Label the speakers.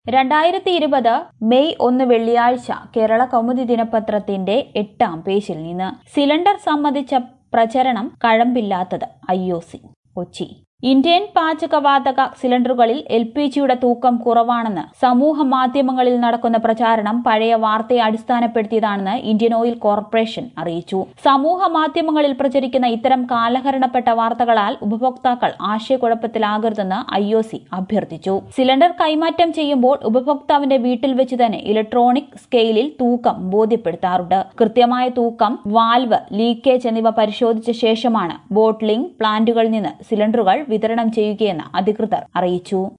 Speaker 1: രണ്ടായിരത്തി ഇരുപത് മെയ് ഒന്ന് വെള്ളിയാഴ്ച കേരള കൗമുദി ദിനപത്രത്തിന്റെ എട്ടാം പേജിൽ നിന്ന് സിലിണ്ടർ സംബന്ധിച്ച പ്രചരണം കഴമ്പില്ലാത്തത് I O C Kochi Indian പാചകവാതക സിലിണ്ടറുകളിൽ എൽ പി ജിയുടെ തൂക്കം കുറവാണെന്ന് സമൂഹ മാധ്യമങ്ങളിൽ നടക്കുന്ന പ്രചാരണം പഴയ വാർത്തയെ അടിസ്ഥാനപ്പെടുത്തിയതാണെന്ന് ഇന്ത്യൻ ഓയിൽ കോർപ്പറേഷൻ അറിയിച്ചു സമൂഹ മാധ്യമങ്ങളിൽ പ്രചരിക്കുന്ന ഇത്തരം കാലഹരണപ്പെട്ട വാർത്തകളാൽ ഉപഭോക്താക്കൾ ആശയക്കുഴപ്പത്തിലാകരുതെന്ന് ഐ ഒ സി അഭ്യർത്ഥിച്ചു സിലിണ്ടർ കൈമാറ്റം ചെയ്യുമ്പോൾ ഉപഭോക്താവിന്റെ വീട്ടിൽ വെച്ച് തന്നെ ഇലക്ട്രോണിക് സ്കെയിലിൽ തൂക്കം ബോധ്യപ്പെടുത്താറുണ്ട് കൃത്യമായ തൂക്കം വാൽവ് ലീക്കേജ് എന്നിവ പരിശോധിച്ച ശേഷമാണ് ബോട്ട്ലിംഗ് പ്ലാന്റുകളിൽ നിന്ന് സിലിണ്ടറുകൾ വിതരണം ചെയ്യുകയെന്ന് അധികൃതർ അറിയിച്ചു